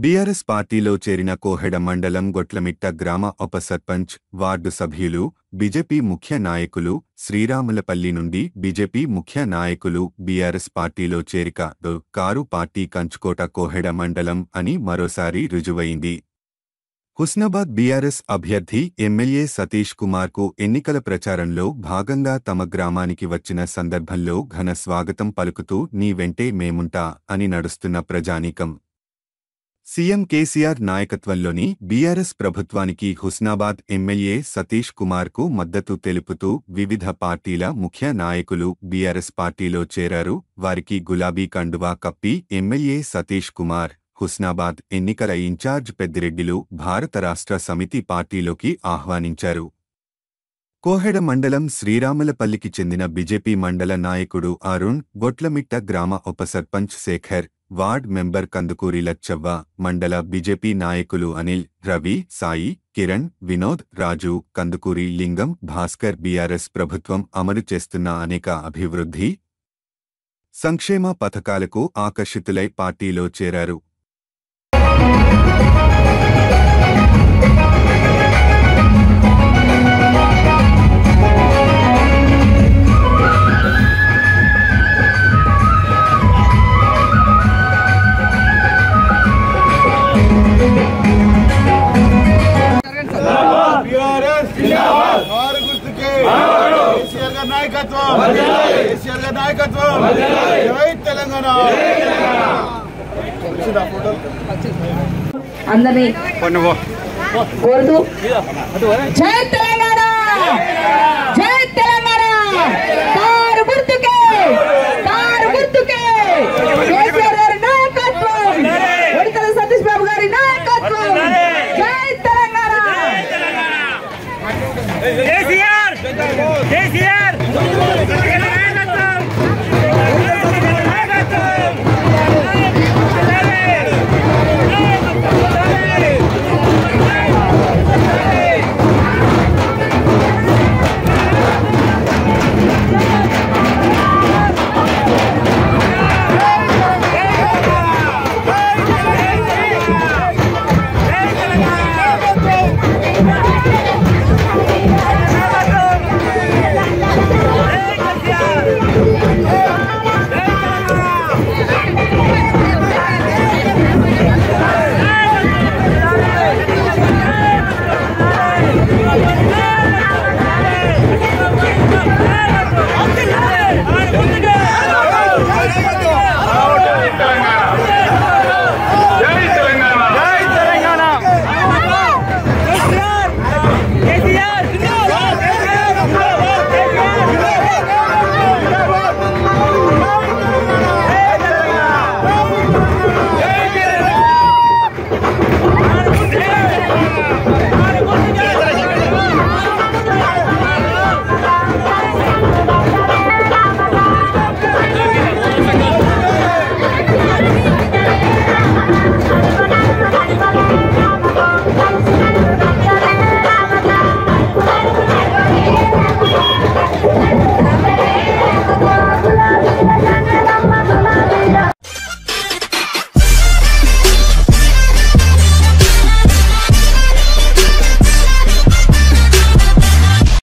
BRS పార్టీలో చేరిన కోహెడ మండలం గొట్లమిట్ట గ్రామ ఉప సర్పంచ్ వార్డు సభ్యులు బీజేపీ ముఖ్య నాయకులు శ్రీరాములపల్లి నుండి బీజేపీ ముఖ్య నాయకులు బీఆర్ఎస్ పార్టీలో చేరిక దో కారు పార్టీ కంచుకోట కోహెడ మండలం అని మరోసారి రుజువైంది హుస్నాబాద్ బీఆర్ఎస్ అభ్యర్థి ఎమ్మెల్యే సతీష్ కుమార్కు ఎన్నికల ప్రచారంలో భాగంగా తమ గ్రామానికి వచ్చిన సందర్భంలో ఘన స్వాగతం పలుకుతూ నీ వెంటే మేముంటా అని నడుస్తున్న ప్రజానీకం సీఎం కేసీఆర్ నాయకత్వంలోని బీఆర్ఎస్ ప్రభుత్వానికి హుస్నాబాద్ ఎమ్మెల్యే సతీష్ కుమార్కు మద్దతు తెలుపుతూ వివిధ పార్టీల ముఖ్య నాయకులు బీఆర్ఎస్ పార్టీలో చేరారు వారికి గులాబీ కండువా కప్పి ఎమ్మెల్యే సతీష్ కుమార్ హుస్నాబాద్ ఎన్నికల ఇన్ఛార్జ్ పెద్దిరెడ్డిలు భారత రాష్ట్ర సమితి పార్టీలోకి ఆహ్వానించారు కోహెడ మండలం శ్రీరాములపల్లికి చెందిన బీజేపీ మండల నాయకుడు అరుణ్ గొట్లమిట్ట గ్రామ ఉప సర్పంచ్ శేఖర్ వార్డ్ మెంబర్ కందుకూరి లచ్చవ్వ మండల బీజేపీ నాయకులు అనిల్ రవి సాయి కిరణ్ వినోద్ రాజు కందుకూరి లింగం భాస్కర్ బీఆర్ఎస్ ప్రభుత్వం అమలు చేస్తున్న అనేక అభివృద్ధి సంక్షేమ పథకాలకు ఆకర్షితులై పార్టీలో చేరారు బీఆర్ఎస్ వారు గుర్తుకే కేసీఆర్ గారి నాయకత్వం కేసీఆర్ గారి నాయకత్వం జై తెలంగాణ వచ్చిందా ఫోటో అందరినీ కోరుతూ జై తెలంగాణ జై